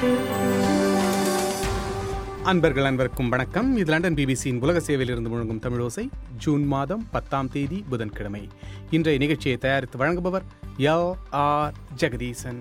அன்பர்கள் அன்பருக்கும் வணக்கம் இது லண்டன் பிபிசியின் உலக சேவையிலிருந்து முழங்கும் தமிழோசை ஜூன் மாதம் பத்தாம் தேதி புதன்கிழமை இன்றைய நிகழ்ச்சியை தயாரித்து வழங்குபவர் யோ ஆர் ஜெகதீசன்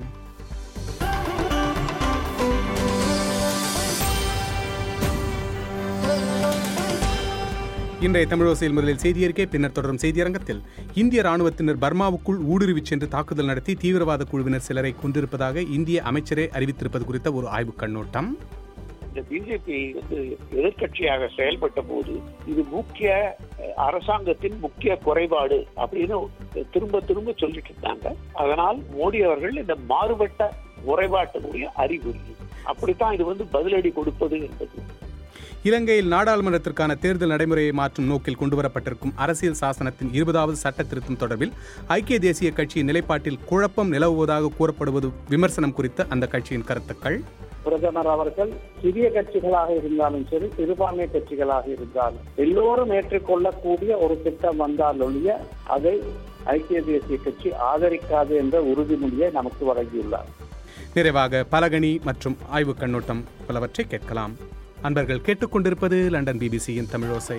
இன்றைய தமிழோசையில் முதலில் செய்தியறிக்கை பின்னர் தொடரும் செய்தியரங்கத்தில் இந்திய ராணுவத்தினர் பர்மாவுக்குள் ஊடுருவிச் சென்று தாக்குதல் நடத்தி தீவிரவாத குழுவினர் சிலரை கொண்டிருப்பதாக இந்திய அமைச்சரே அறிவித்திருப்பது குறித்த ஒரு ஆய்வுக் கண்ணோட்டம் இந்த பிஜேபி வந்து எதிர்க்கட்சியாக செயல்பட்ட போது இது முக்கிய அஹ், அரசாங்கத்தின் முக்கிய குறைபாடு அப்படின்னு திரும்ப திரும்ப சொல்லிட்டு இருந்தாங்க அதனால் மோடி அவர்கள் இந்த மாறுபட்ட குறைபாட்டினுடைய அறிகுறி அப்படித்தான் இது வந்து பதிலடி கொடுப்பது என்பது இலங்கையில் நாடாளுமன்றத்திற்கான தேர்தல் நடைமுறையை மாற்றும் நோக்கில் கொண்டுவரப்பட்டிருக்கும் அரசியல் சாசனத்தின் இருபதாவது சட்ட திருத்தம் தொடர்பில் ஐக்கிய தேசிய கட்சியின் நிலைப்பாட்டில் குழப்பம் நிலவுவதாக கூறப்படுவது விமர்சனம் குறித்த அந்த கட்சியின் கருத்துக்கள் பிரதமர் அவர்கள் சிறிய கட்சிகளாக இருந்தாலும் சரி சிறுபான்மை கட்சிகளாக இருந்தாலும் எல்லோரும் ஏற்றுக்கொள்ளக்கூடிய ஒரு திட்டம் வந்தால் ஒழிய அதை ஐக்கிய தேசிய கட்சி ஆதரிக்காது என்ற உறுதிமொழியை நமக்கு வழங்கியுள்ளார் நிறைவாக பலகணி மற்றும் ஆய்வுக் கண்ணோட்டம் பலவற்றை கேட்கலாம் அன்பர்கள் கேட்டுக்கொண்டிருப்பது லண்டன் பிபிசியின் தமிழோசை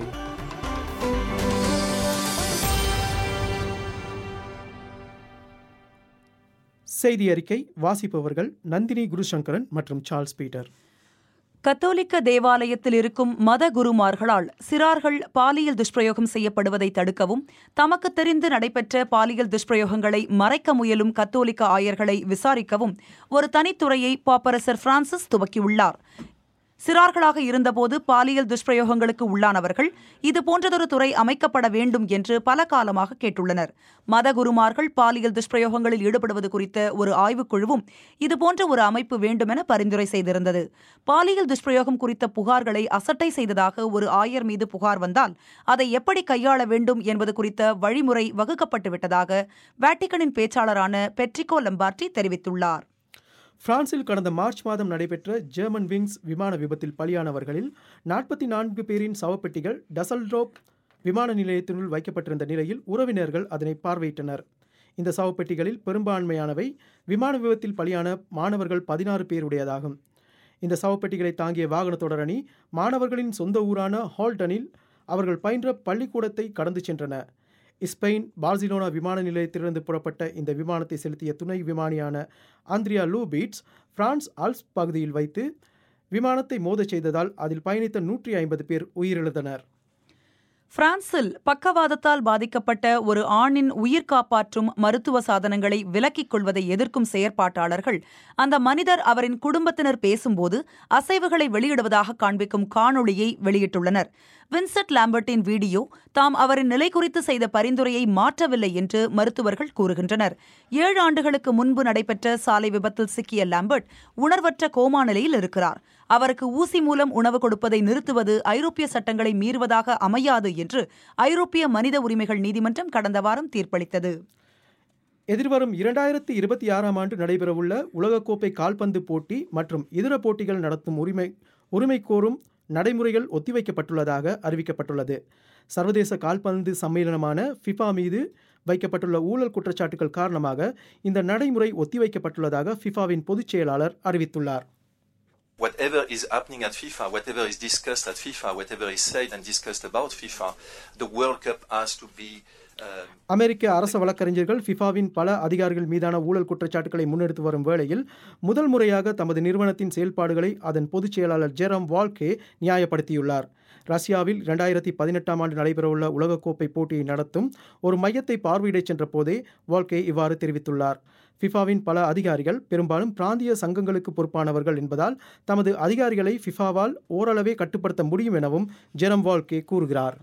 செய்தி அறிக்கை வாசிப்பவர்கள் நந்தினி குருசங்கரன் மற்றும் சார்ல்ஸ் பீட்டர் கத்தோலிக்க தேவாலயத்தில் இருக்கும் மத குருமார்களால் சிறார்கள் பாலியல் துஷ்பிரயோகம் செய்யப்படுவதை தடுக்கவும் தமக்கு தெரிந்து நடைபெற்ற பாலியல் துஷ்பிரயோகங்களை மறைக்க முயலும் கத்தோலிக்க ஆயர்களை விசாரிக்கவும் ஒரு தனித்துறையை பாப்பரசர் பிரான்சிஸ் துவக்கியுள்ளார் சிறார்களாக இருந்தபோது பாலியல் துஷ்பிரயோகங்களுக்கு உள்ளானவர்கள் இது போன்றதொரு துறை அமைக்கப்பட வேண்டும் என்று பல காலமாக கேட்டுள்ளனர் மதகுருமார்கள் பாலியல் துஷ்பிரயோகங்களில் ஈடுபடுவது குறித்த ஒரு ஆய்வுக்குழுவும் இதுபோன்ற ஒரு அமைப்பு வேண்டுமென பரிந்துரை செய்திருந்தது பாலியல் துஷ்பிரயோகம் குறித்த புகார்களை அசட்டை செய்ததாக ஒரு ஆயர் மீது புகார் வந்தால் அதை எப்படி கையாள வேண்டும் என்பது குறித்த வழிமுறை வகுக்கப்பட்டு விட்டதாக வேட்டிக்கனின் பேச்சாளரான பெட்ரிகோ லம்பார்டி தெரிவித்துள்ளார் பிரான்சில் கடந்த மார்ச் மாதம் நடைபெற்ற ஜெர்மன் விங்ஸ் விமான விபத்தில் பலியானவர்களில் நாற்பத்தி நான்கு பேரின் சவப்பெட்டிகள் டசல்ட்ரோப் விமான நிலையத்தினுள் வைக்கப்பட்டிருந்த நிலையில் உறவினர்கள் அதனை பார்வையிட்டனர் இந்த சவப்பெட்டிகளில் பெரும்பான்மையானவை விமான விபத்தில் பலியான மாணவர்கள் பதினாறு பேருடையதாகும் இந்த சவப்பெட்டிகளை தாங்கிய வாகன தொடரணி மாணவர்களின் சொந்த ஊரான ஹால்டனில் அவர்கள் பயின்ற பள்ளிக்கூடத்தை கடந்து சென்றன ஸ்பெயின் பார்சிலோனா விமான நிலையத்திலிருந்து புறப்பட்ட இந்த விமானத்தை செலுத்திய துணை விமானியான Andreas Lubitz France Alps பகுதியில் வைத்து விமானத்தை மோதச் செய்ததால் அதில் பயணித்த நூற்றி ஐம்பது பேர் உயிரிழந்தனர் பிரான்சில் பக்கவாதத்தால் பாதிக்கப்பட்ட ஒரு ஆணின் உயிர் காப்பாற்றும் மருத்துவ சாதனங்களை விலக்கிக் கொள்வதை எதிர்க்கும் செயற்பாட்டாளர்கள் அந்த மனிதர் அவரின் குடும்பத்தினர் பேசும்போது அசைவுகளை வெளியிடுவதாக காண்பிக்கும் காணொளியை வெளியிட்டுள்ளனர் வின்சென்ட் லாம்பர்ட்டின் வீடியோ தாம் அவரின் நிலை குறித்து செய்த பரிந்துரையை மாற்றவில்லை என்று மருத்துவர்கள் கூறுகின்றனர் ஏழு ஆண்டுகளுக்கு முன்பு நடைபெற்ற சாலை விபத்தில் சிக்கிய லாம்பர்ட் உணர்வற்ற கோமா நிலையில் இருக்கிறார் அவருக்கு ஊசி மூலம் உணவு கொடுப்பதை நிறுத்துவது ஐரோப்பிய சட்டங்களை மீறுவதாக அமையாது என்று ஐரோப்பிய மனித உரிமைகள் நீதிமன்றம் கடந்த வாரம் தீர்ப்பளித்தது எதிர்வரும் இரண்டாயிரத்தி இருபத்தி ஆறாம் ஆண்டு நடைபெறவுள்ள உலகக்கோப்பை கால்பந்து போட்டி மற்றும் இதர போட்டிகள் நடத்தும் உரிமை உரிமை கோரும் நடைமுறைகள் ஒத்திவைக்கப்பட்டுள்ளதாக அறிவிக்கப்பட்டுள்ளது சர்வதேச கால்பந்து சம்மேளனமான ஃபிஃபா மீது வைக்கப்பட்டுள்ள ஊழல் குற்றச்சாட்டுகள் காரணமாக இந்த நடைமுறை ஒத்திவைக்கப்பட்டுள்ளதாக ஃபிஃபாவின் பொதுச் செயலாளர் அறிவித்துள்ளார் whatever is happening at FIFA, whatever is discussed at FIFA, whatever is said and discussed about FIFA, the World Cup has to be. Uh, அமெரிக்க அரச வழக்கறிஞர்கள் ஃபிஃபாவின் பல அதிகாரிகள் மீதான ஊழல் குற்றச்சாட்டுகளை முன்னெடுத்து வரும் வேளையில் முதல் முறையாக தமது நிறுவனத்தின் செயல்பாடுகளை அதன் பொதுச் செயலாளர் ஜெரம் வால்கே நியாயப்படுத்தியுள்ளார் ரஷ்யாவில் இரண்டாயிரத்தி பதினெட்டாம் ஆண்டு நடைபெறவுள்ள உலகக்கோப்பை போட்டியை நடத்தும் ஒரு மையத்தை பார்வையிடச் சென்ற போதே வால்கே இவ்வாறு தெரிவித்துள்ளார் ஃபிஃபாவின் பல அதிகாரிகள் பெரும்பாலும் பிராந்திய சங்கங்களுக்கு பொறுப்பானவர்கள் என்பதால் தமது அதிகாரிகளை ஃபிஃபாவால் ஓரளவே கட்டுப்படுத்த முடியும் எனவும் ஜெரம் வால்கே கூறுகிறார்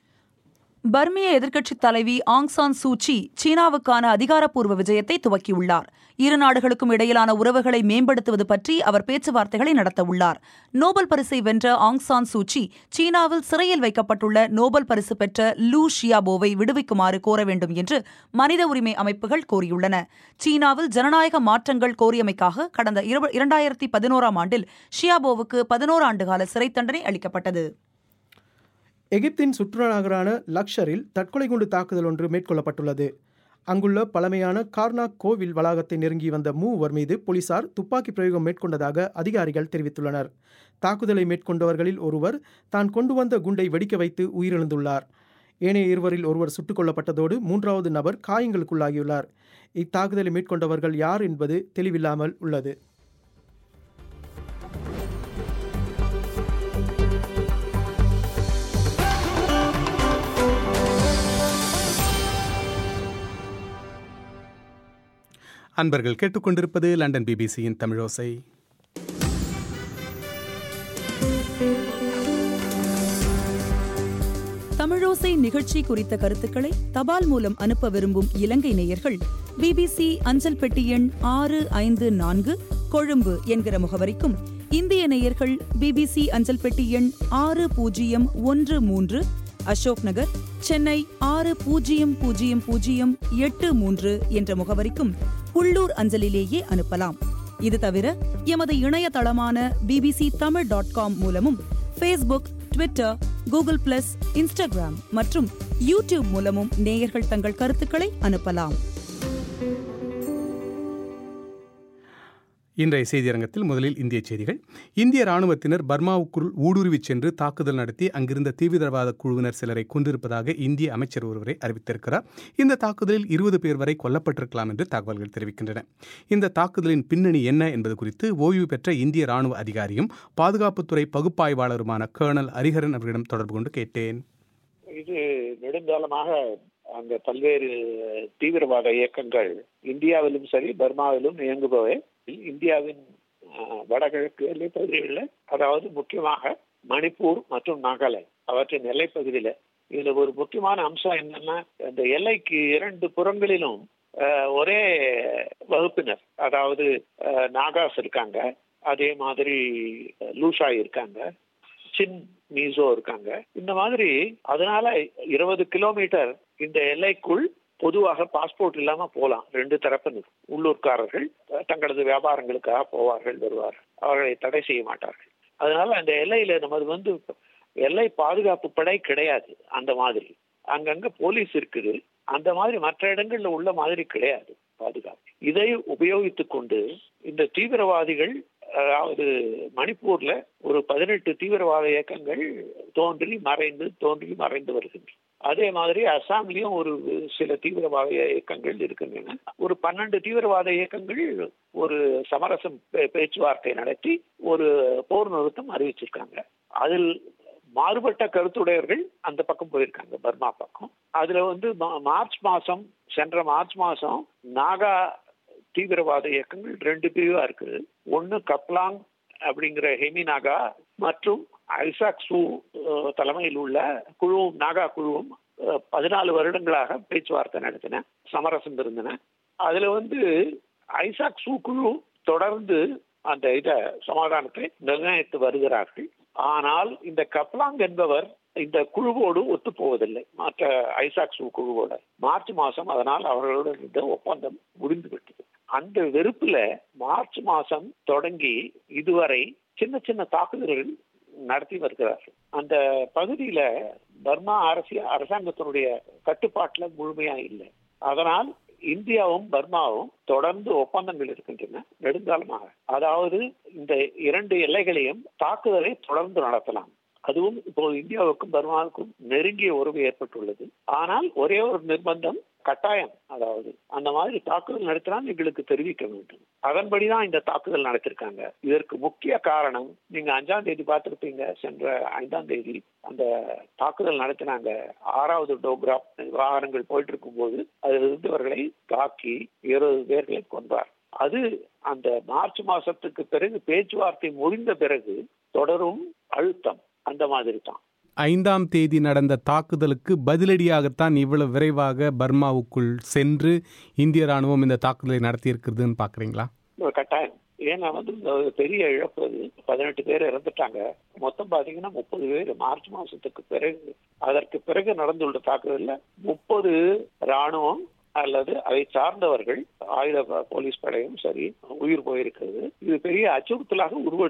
பர்மிய எதிர்க்கட்சித் தலைவி ஆங் சான் சூச்சி சீனாவுக்கான அதிகாரப்பூர்வ விஜயத்தை துவக்கியுள்ளார் இரு நாடுகளுக்கும் இடையிலான உறவுகளை மேம்படுத்துவது பற்றி அவர் பேச்சுவார்த்தைகளை நடத்தவுள்ளார் நோபல் பரிசை வென்ற ஆங் சான் சூச்சி சீனாவில் சிறையில் வைக்கப்பட்டுள்ள நோபல் பரிசு பெற்ற லூ ஷியாபோவை விடுவிக்குமாறு கோர வேண்டும் என்று மனித உரிமை அமைப்புகள் கோரியுள்ளன சீனாவில் ஜனநாயக மாற்றங்கள் கோரியமைக்காக கடந்த இரண்டாயிரத்தி பதினோராம் ஆண்டில் ஷியாபோவுக்கு பதினோரு ஆண்டுகால சிறை தண்டனை அளிக்கப்பட்டது எகிப்தின் சுற்றுலா நகரான லக்ஷரில் தற்கொலை குண்டு தாக்குதல் ஒன்று மேற்கொள்ளப்பட்டுள்ளது அங்குள்ள பழமையான கார்னாக் கோவில் வளாகத்தை நெருங்கி வந்த மூவர் மீது போலீசார் துப்பாக்கி பிரயோகம் மேற்கொண்டதாக அதிகாரிகள் தெரிவித்துள்ளனர் தாக்குதலை மேற்கொண்டவர்களில் ஒருவர் தான் கொண்டு வந்த குண்டை வெடிக்க வைத்து உயிரிழந்துள்ளார் ஏனைய இருவரில் ஒருவர் சுட்டுக் கொல்லப்பட்டதோடு மூன்றாவது நபர் காயங்களுக்குள்ளாகியுள்ளார் இத்தாக்குதலை மேற்கொண்டவர்கள் யார் என்பது தெளிவில்லாமல் உள்ளது அன்பர்கள் கேட்டுக்கொண்டிருப்பது லண்டன் பிபிசியின் தமிழோசை தமிழோசை நிகழ்ச்சி குறித்த கருத்துக்களை தபால் மூலம் அனுப்ப விரும்பும் இலங்கை நேயர்கள் பிபிசி அஞ்சல் பெட்டி எண் ஆறு ஐந்து நான்கு கொழும்பு என்கிற முகவரிக்கும் இந்திய நேயர்கள் பிபிசி அஞ்சல் பெட்டி எண் ஆறு பூஜ்ஜியம் ஒன்று மூன்று அசோக் நகர் சென்னை ஆறு பூஜ்ஜியம் பூஜ்ஜியம் பூஜ்ஜியம் எட்டு மூன்று என்ற முகவரிக்கும் உள்ளூர் அஞ்சலிலேயே அனுப்பலாம் இது தவிர எமது இணையதளமான பிபிசி தமிழ் டாட் காம் மூலமும் Facebook Twitter Google plus Instagram மற்றும் யூடியூப் மூலமும் நேயர்கள் தங்கள் கருத்துக்களை அனுப்பலாம் இன்றைய செய்தியரங்கத்தில் முதலில் இந்திய செய்திகள் இந்திய ராணுவத்தினர் பர்மாவுக்குள் ஊடுருவிச் சென்று தாக்குதல் நடத்தி அங்கிருந்த தீவிரவாத குழுவினர் சிலரை கொண்டிருப்பதாக இந்திய அமைச்சர் ஒருவரை அறிவித்திருக்கிறார் இந்த தாக்குதலில் இருபது பேர் வரை கொல்லப்பட்டிருக்கலாம் என்று தகவல்கள் தெரிவிக்கின்றன இந்த தாக்குதலின் பின்னணி என்ன என்பது குறித்து ஓய்வு பெற்ற இந்திய ராணுவ அதிகாரியும் பாதுகாப்புத்துறை பகுப்பாய்வாளருமான கர்னல் ஹரிஹரன் அவர்களிடம் தொடர்பு கொண்டு கேட்டேன் இது நெடுங்காலமாக அங்க பல்வேறு தீவிரவாத இயக்கங்கள் இந்தியாவிலும் சரி பர்மாவிலும் இயங்குபவை இந்தியாவின் அஹ், வடகிழக்கு எல்லைப் பகுதிகளில் அதாவது முக்கியமாக மணிப்பூர் மற்றும் நாகாலாந்து அவற்றின் எல்லைப் பகுதியில இதுல ஒரு முக்கியமான அம்சம் என்னன்னா இந்த எல்லைக்கு இரண்டு புறங்களிலும் அஹ், ஒரே வகுப்பினர் அதாவது அஹ், நாகாஸ் இருக்காங்க அதே மாதிரி லூஷா இருக்காங்க சின் மீசோ இருக்காங்க இந்த மாதிரி அதனால இருபது கிலோமீட்டர் இந்த எல்லைக்குள் பொதுவாக பாஸ்போர்ட் இல்லாம போலாம் ரெண்டு தரப்பினர் உள்ளூர்காரர்கள் தங்களது வியாபாரங்களுக்காக போவார்கள் வருவார்கள் அவர்களை தடை செய்ய மாட்டார்கள் அதனால அந்த எல்லையில நமது வந்து எல்லை பாதுகாப்பு படை கிடையாது அந்த மாதிரி அங்கங்க போலீஸ் இருக்குது அந்த மாதிரி மற்ற இடங்கள்ல உள்ள மாதிரி கிடையாது பாதுகாப்பு இதை உபயோகித்துக் கொண்டு இந்த தீவிரவாதிகள் அதாவது மணிப்பூர்ல ஒரு பதினெட்டு தீவிரவாத இயக்கங்கள் தோன்றி மறைந்து தோன்றி மறைந்து வருகின்றன அதே மாதிரி அசாம்லயும் ஒரு சில தீவிரவாத இயக்கங்கள் இருக்கின்றன ஒரு பன்னெண்டு தீவிரவாத இயக்கங்கள் ஒரு சமரசம் பே- பேச்சுவார்த்தை நடத்தி ஒரு போர் நிறுத்தம் அறிவிச்சிருக்காங்க அதில் மாறுபட்ட கருத்துடையவர்கள் அந்த பக்கம் போயிருக்காங்க பர்மா பக்கம் அதுல வந்து மா- மார்ச் மாசம் சென்ற மார்ச் மாசம் நாகா தீவிரவாத இயக்கங்கள் ரெண்டு பிரிவா இருக்குது ஒன்னு கப்லாங் அப்படிங்கிற ஹெமிநாகா மற்றும் ஐசாக் சூ அஹ், தலைமையில் உள்ள குழுவும் நாகா குழுவும் அஹ், பதினாலு வருடங்களாக பேச்சுவார்த்தை நடத்தின சமரசம் இருந்தன அதுல வந்து ஐசாக் சூ குழு தொடர்ந்து அந்த இத சமாதானத்தை நிர்ணயித்து வருகிறார்கள் ஆனால் இந்த கப்லாங் என்பவர் இந்த குழுவோடு ஒத்து போவதில்லை மற்ற ஐசாக் சூ குழுவோட மார்ச் மாசம் அதனால் அவர்களுடன் இந்த ஒப்பந்தம் முடிந்து விட்டது அந்த வெறுப்புல மார்ச் மாசம் தொடங்கி இதுவரை சின்ன சின்ன தாக்குதல்கள் நடத்தி வருகிறார்கள் அந்த பகுதியில பர்மா அரசியல் அரசாங்கத்தினுடைய கட்டுப்பாட்டுல முழுமையா இல்லை அதனால் இந்தியாவும் பர்மாவும் தொடர்ந்து ஒப்பந்தங்கள் இருக்கின்றன நெடுங்காலமாக அதாவது இந்த இரண்டு எல்லைகளையும் தாக்குதலை தொடர்ந்து நடத்தலாம் அதுவும் இப்போ இந்தியாவுக்கும் பர்மாவுக்கும் நெருங்கிய உறவு ஏற்பட்டுள்ளது ஆனால் ஒரே ஒரு நிர்பந்தம் கட்டாயம் அதாவது அந்த மாதிரி தாக்குதல் நடத்தினால் எங்களுக்கு தெரிவிக்க வேண்டும் அதன்படிதான் இந்த தாக்குதல் நடத்திருக்காங்க இதற்கு முக்கிய காரணம் நீங்க அஞ்சாம் தேதி பார்த்திருப்பீங்க சென்ற ஐந்தாம் தேதி அந்த தாக்குதல் நடத்தினாங்க ஆறாவது டோக்ரா வாகனங்கள் போயிட்டு இருக்கும் போது அதில் இருந்தவர்களை தாக்கி இருபது பேர்களை கொன்றார் அது அந்த மார்ச் மாசத்துக்கு பிறகு பேச்சுவார்த்தை முடிந்த பிறகு தொடரும் அழுத்தம் அந்த மாதிரி தான் ஐந்தாம் தேதி நடந்த தாக்குதலுக்கு பதிலடியாகத்தான் இவ்வளவு விரைவாக பர்மாவுக்குள் சென்று இந்திய ராணுவம் இந்த தாக்குதலை நடத்தியிருக்கிறதுன்னு பார்க்குறீங்களா ஒரு கட்டாயம் ஏன்னா வந்து இந்த ஒரு பெரிய இழப்பு அது பதினெட்டு பேர் இறந்துட்டாங்க மொத்தம் பாத்தீங்கன்னா முப்பது பேர் மார்ச் மாசத்துக்கு பிறகு அதற்கு பிறகு நடந்துள்ள தாக்குதல்ல முப்பது ராணுவம் அல்லது அதை சார்ந்தவர்கள் ஆயுத ப- போலீஸ் படையும் சரி உயிர் போயிருக்கிறது இது பெரிய அச்சுறுத்தலாக உருவெடுக்கும்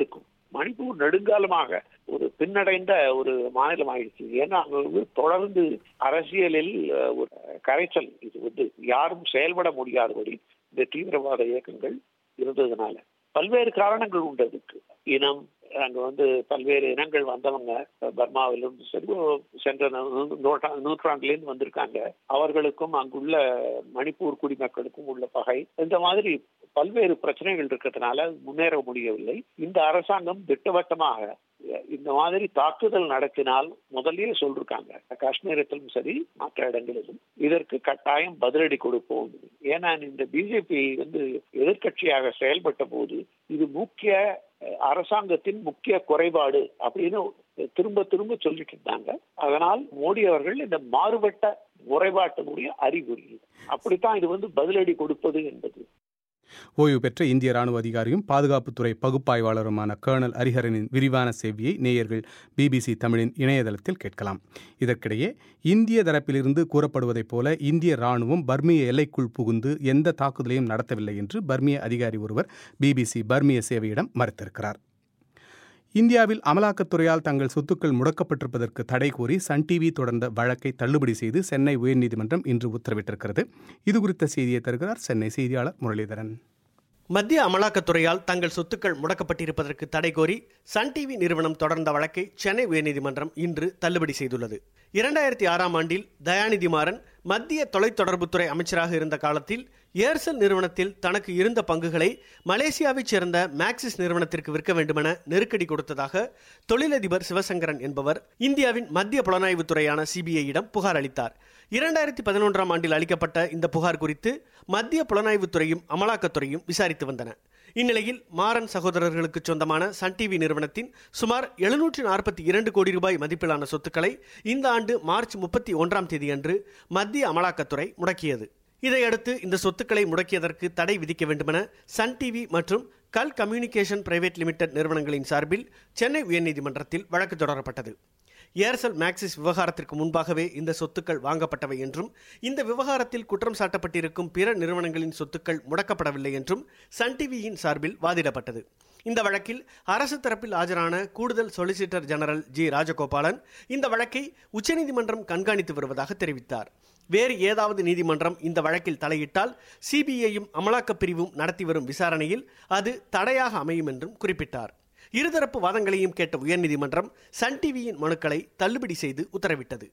மணிப்பூர் நெடுங்காலமாக ஒரு பின்னடைந்த ஒரு மாநிலம் ஆயிடுச்சு ஏன்னா அங்க வந்து தொடர்ந்து அரசியலில் அஹ், ஒரு கரைச்சல் இது வந்து யாரும் செயல்பட முடியாதபடி இந்த தீவிரவாத இயக்கங்கள் இருந்ததுனால பல்வேறு காரணங்கள் உண்டு அதுக்கு இனம் அங்க வந்து பல்வேறு இனங்கள் வந்தவங்க பர்மாவிலிருந்து சரி சென்ற நூ- நூற்றா- நூற்றாண்டிலிருந்து வந்திருக்காங்க அவர்களுக்கும் அங்குள்ள மணிப்பூர் குடிமக்களுக்கும் உள்ள பகை இந்த மாதிரி பல்வேறு பிரச்சனைகள் இருக்கிறதுனால முன்னேற முடியவில்லை இந்த அரசாங்கம் திட்டவட்டமாக இந்த மாதிரி தாக்குதல் நடத்தினால் முதல்லயே சொல்லிருக்காங்க காஷ்மீரத்திலும் சரி மற்ற இடங்களிலும் இதற்கு கட்டாயம் பதிலடி கொடுப்போம் ஏன்னா இந்த பிஜேபி வந்து எதிர்க்கட்சியாக செயல்பட்ட போது இது முக்கிய அஹ், அரசாங்கத்தின் முக்கிய குறைபாடு அப்படின்னு திரும்ப திரும்ப சொல்லிட்டு இருந்தாங்க அதனால் மோடி அவர்கள் இந்த மாறுபட்ட முறைபாட்டினுடைய அறிகுறி அப்படித்தான் இது வந்து பதிலடி கொடுப்பது என்பது ஓய்வு பெற்ற இந்திய ராணுவ அதிகாரியும் பாதுகாப்புத்துறை பகுப்பாய்வாளருமான கர்னல் ஹரிஹரனின் விரிவான செய்தியை நேயர்கள் பிபிசி தமிழின் இணையதளத்தில் கேட்கலாம் இதற்கிடையே இந்திய தரப்பிலிருந்து கூறப்படுவதைப் போல இந்திய ராணுவம் பர்மிய எல்லைக்குள் புகுந்து எந்த தாக்குதலையும் நடத்தவில்லை என்று பர்மிய அதிகாரி ஒருவர் பிபிசி பர்மிய சேவையிடம் மறுத்திருக்கிறார் இந்தியாவில் அமலாக்கத்துறையால் தங்கள் சொத்துக்கள் முடக்கப்பட்டிருப்பதற்கு தடை கோரி சன் டிவி தொடர்ந்த வழக்கை தள்ளுபடி செய்து சென்னை உயர்நீதிமன்றம் இன்று உத்தரவிட்டிருக்கிறது இது குறித்த செய்தியை தருகிறார் சென்னை செய்தியாளர் முரளிதரன் மத்திய அமலாக்கத்துறையால் தங்கள் சொத்துக்கள் முடக்கப்பட்டிருப்பதற்கு தடை கோரி சன் டிவி நிறுவனம் தொடர்ந்த வழக்கை சென்னை உயர்நீதிமன்றம் இன்று தள்ளுபடி செய்துள்ளது இரண்டாயிரத்தி ஆறாம் ஆண்டில் தயாநிதி மாறன் மத்திய தொலைத்தொடர்புத்துறை அமைச்சராக இருந்த காலத்தில் ஏர்செல் நிறுவனத்தில் தனக்கு இருந்த பங்குகளை மலேசியாவைச் சேர்ந்த மேக்சிஸ் நிறுவனத்திற்கு விற்க வேண்டுமென நெருக்கடி கொடுத்ததாக தொழிலதிபர் சிவசங்கரன் என்பவர் இந்தியாவின் மத்திய புலனாய்வுத் துறையான சிபிஐயிடம் புகார் அளித்தார் இரண்டாயிரத்தி பதினொன்றாம் ஆண்டில் அளிக்கப்பட்ட இந்த புகார் குறித்து மத்திய புலனாய்வுத் துறையும் அமலாக்கத்துறையும் விசாரித்து வந்தன இந்நிலையில் மாறன் சகோதரர்களுக்கு சொந்தமான சன் டிவி நிறுவனத்தின் சுமார் எழுநூற்றி நாற்பத்தி இரண்டு கோடி ரூபாய் மதிப்பிலான சொத்துக்களை இந்த ஆண்டு மார்ச் முப்பத்தி ஒன்றாம் தேதியன்று மத்திய அமலாக்கத்துறை முடக்கியது இதையடுத்து இந்த சொத்துக்களை முடக்கியதற்கு தடை விதிக்க வேண்டுமென சன் டிவி மற்றும் கல் கம்யூனிகேஷன் பிரைவேட் லிமிடெட் நிறுவனங்களின் சார்பில் சென்னை உயர்நீதிமன்றத்தில் வழக்கு தொடரப்பட்டது ஏர்செல் மேக்சிஸ் விவகாரத்திற்கு முன்பாகவே இந்த சொத்துக்கள் வாங்கப்பட்டவை என்றும் இந்த விவகாரத்தில் குற்றம் சாட்டப்பட்டிருக்கும் பிற நிறுவனங்களின் சொத்துக்கள் முடக்கப்படவில்லை என்றும் சன் டிவியின் சார்பில் வாதிடப்பட்டது இந்த வழக்கில் அரசு தரப்பில் ஆஜரான கூடுதல் சொலிசிட்டர் ஜெனரல் ஜி ராஜகோபாலன் இந்த வழக்கை உச்சநீதிமன்றம் கண்காணித்து வருவதாக தெரிவித்தார் வேறு ஏதாவது நீதிமன்றம் இந்த வழக்கில் தலையிட்டால் சிபிஐயும் அமலாக்கப் பிரிவும் நடத்தி வரும் விசாரணையில் அது தடையாக அமையும் என்றும் குறிப்பிட்டார் இருதரப்பு வாதங்களையும் கேட்ட உயர்நீதிமன்றம் சன் டிவியின் மனுக்களை தள்ளுபடி செய்து உத்தரவிட்டது